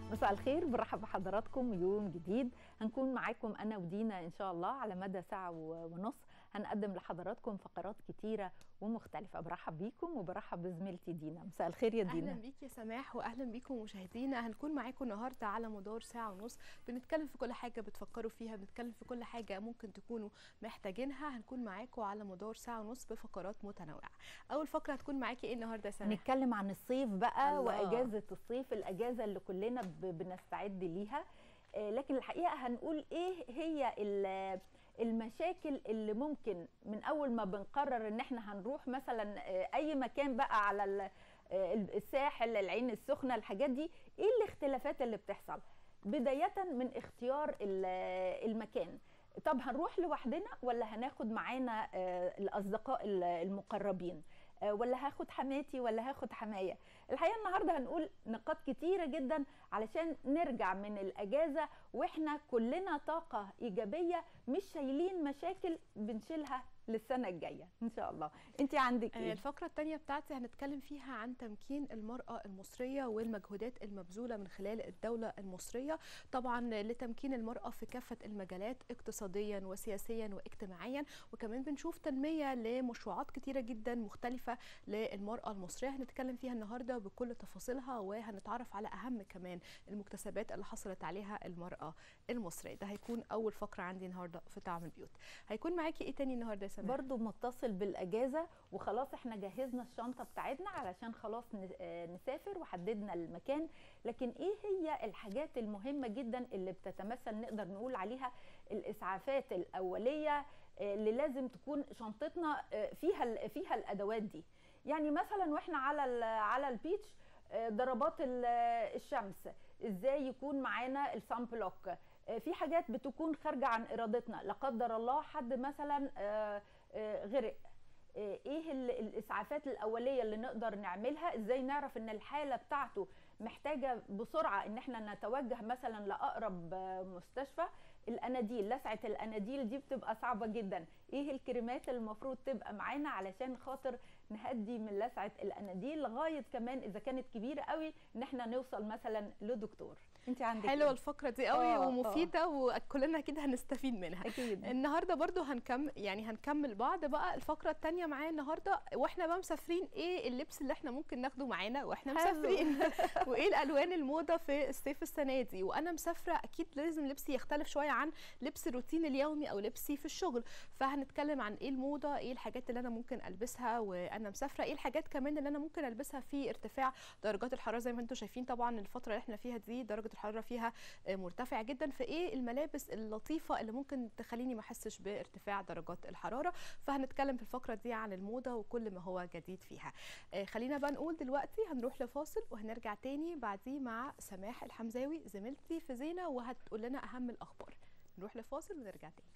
مساء الخير برحب بحضراتكم يوم جديد هنكون معاكم انا ودينا ان شاء الله على مدى ساعه ونص هنقدم لحضراتكم فقرات كتيره ومختلفه برحب بيكم وبرحب بزميلتي دينا مساء الخير يا دينا اهلا بيك يا سماح واهلا بيكم مشاهدينا هنكون معاكم النهارده على مدار ساعه ونص بنتكلم في كل حاجه بتفكروا فيها بنتكلم في كل حاجه ممكن تكونوا محتاجينها هنكون معاكم على مدار ساعه ونص بفقرات متنوعه اول فقره هتكون معاكي ايه النهارده يا سماح نتكلم عن الصيف بقى الله. واجازه الصيف الاجازه اللي كلنا ب- بنستعد ليها آه، لكن الحقيقه هنقول ايه هي ال- المشاكل اللي ممكن من اول ما بنقرر ان احنا هنروح مثلا آه، اي مكان بقى على ال- آه، الساحل العين السخنه الحاجات دي ايه الاختلافات اللي بتحصل بدايه من اختيار ال- المكان طب هنروح لوحدنا ولا هناخد معانا آه، الاصدقاء ال- المقربين آه، ولا هاخد حماتي ولا هاخد حمايه الحقيقه النهارده هنقول نقاط كتيره جدا علشان نرجع من الاجازه واحنا كلنا طاقه ايجابيه مش شايلين مشاكل بنشيلها للسنه الجايه ان شاء الله انت عندك آه، ايه الفقرة الثانية بتاعتي هنتكلم فيها عن تمكين المرأة المصرية والمجهودات المبذولة من خلال الدولة المصرية طبعا لتمكين المرأة في كافة المجالات اقتصاديا وسياسيا واجتماعيا وكمان بنشوف تنمية لمشروعات كتيرة جدا مختلفة للمرأة المصرية هنتكلم فيها النهاردة بكل تفاصيلها وهنتعرف على أهم كمان المكتسبات اللي حصلت عليها المرأة المصرية ده هيكون أول فقرة عندي النهاردة في طعم البيوت هيكون معاكي إيه تاني النهاردة يا سماح؟ برضو متصل بالاجازه وخلاص احنا جهزنا الشنطه بتاعتنا علشان خلاص ن- آه، نسافر وحددنا المكان لكن ايه هي الحاجات المهمه جدا اللي بتتمثل نقدر نقول عليها الاسعافات الاوليه آه، اللي لازم تكون شنطتنا آه، فيها ال- فيها الادوات دي يعني مثلا واحنا على ال- على البيتش آه، ضربات ال- الشمس ازاي يكون معانا السان بلوك آه، في حاجات بتكون خارجه عن ارادتنا لا قدر الله حد مثلا آه، آه، غرق آه، ايه ال- الاسعافات الاوليه اللي نقدر نعملها ازاي نعرف ان الحاله بتاعته محتاجه بسرعه ان احنا نتوجه مثلا لاقرب آه، مستشفى الاناديل لسعه الاناديل دي بتبقى صعبه جدا ايه الكريمات اللي المفروض تبقى معانا علشان خاطر نهدي من لسعه الاناديل لغايه كمان اذا كانت كبيره قوي ان احنا نوصل مثلا لدكتور انت عندك حلوه إيه؟ الفقره دي قوي آه، ومفيده وكلنا اكيد هنستفيد منها اكيد النهارده برضو هنكمل يعني هنكمل بعض بقى الفقره الثانيه معايا النهارده واحنا بقى مسافرين ايه اللبس اللي احنا ممكن ناخده معانا واحنا حلو. مسافرين وايه الالوان الموضه في الصيف السنه دي وانا مسافره اكيد لازم لبسي يختلف شويه عن لبس الروتين اليومي او لبسي في الشغل فهنتكلم عن ايه الموضه ايه الحاجات اللي انا ممكن البسها وانا مسافره ايه الحاجات كمان اللي انا ممكن البسها في ارتفاع درجات الحراره زي ما انتم شايفين طبعا الفتره اللي احنا فيها دي درجه الحراره فيها آه، مرتفعه جدا فايه الملابس اللطيفه اللي ممكن تخليني ما احسش بارتفاع درجات الحراره فهنتكلم في الفقره دي عن الموضه وكل ما هو جديد فيها آه، خلينا بقى نقول دلوقتي هنروح لفاصل وهنرجع تاني بعديه مع سماح الحمزاوي زميلتي في زينه وهتقول لنا اهم الاخبار نروح لفاصل ونرجع تاني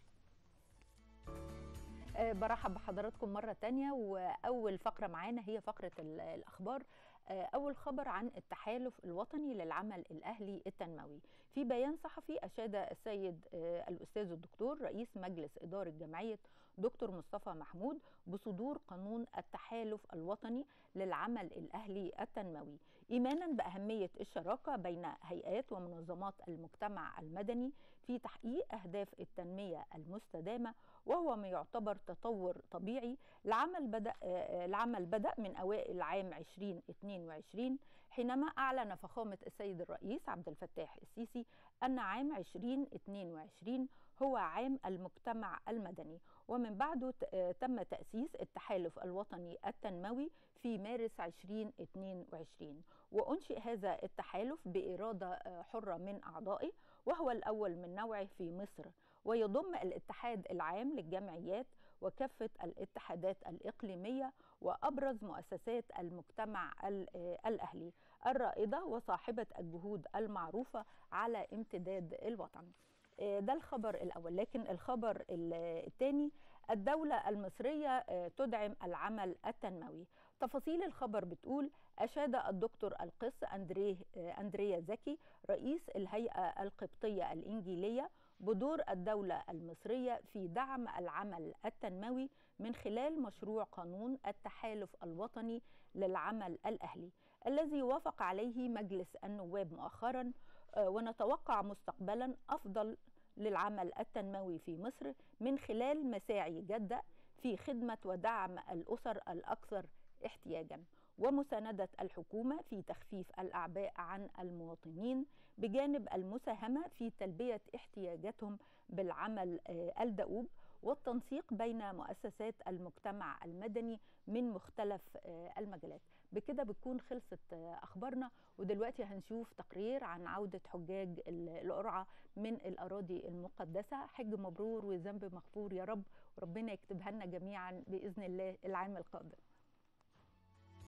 آه، برحب بحضراتكم مرة تانية وأول فقرة معانا هي فقرة ال- الأخبار آه، أول خبر عن التحالف الوطني للعمل الأهلي التنموي في بيان صحفي أشاد السيد آه، الأستاذ الدكتور رئيس مجلس إدارة جمعية دكتور مصطفى محمود بصدور قانون التحالف الوطني للعمل الأهلي التنموي إيمانا بأهمية الشراكة بين هيئات ومنظمات المجتمع المدني في تحقيق أهداف التنمية المستدامة وهو ما يعتبر تطور طبيعي العمل بدأ آه، العمل بدأ من أوائل عام 2022 حينما أعلن فخامة السيد الرئيس عبد الفتاح السيسي أن عام 2022 هو عام المجتمع المدني ومن بعده ت- آه، تم تأسيس التحالف الوطني التنموي في مارس 2022 وأنشئ هذا التحالف بإرادة آه، حرة من أعضائه وهو الأول من نوعه في مصر ويضم الاتحاد العام للجمعيات وكافة الاتحادات الإقليمية وأبرز مؤسسات المجتمع ال- آه، الأهلي الرائدة وصاحبة الجهود المعروفة على امتداد الوطن آه، ده الخبر الأول لكن الخبر الثاني الدولة المصرية آه، تدعم العمل التنموي تفاصيل الخبر بتقول أشاد الدكتور القس أندريه آه، أندريا زكي رئيس الهيئة القبطية الإنجيلية بدور الدولة المصرية في دعم العمل التنموي من خلال مشروع قانون التحالف الوطني للعمل الأهلي الذي وافق عليه مجلس النواب مؤخرا ونتوقع مستقبلا أفضل للعمل التنموي في مصر من خلال مساعي جدة في خدمة ودعم الأسر الأكثر احتياجا ومساندة الحكومة في تخفيف الأعباء عن المواطنين بجانب المساهمة في تلبية احتياجاتهم بالعمل الدؤوب والتنسيق بين مؤسسات المجتمع المدني من مختلف المجالات بكده بتكون خلصت أخبارنا ودلوقتي هنشوف تقرير عن عودة حجاج القرعة من الأراضي المقدسة حج مبرور وذنب مغفور يا رب وربنا يكتبها لنا جميعا بإذن الله العام القادم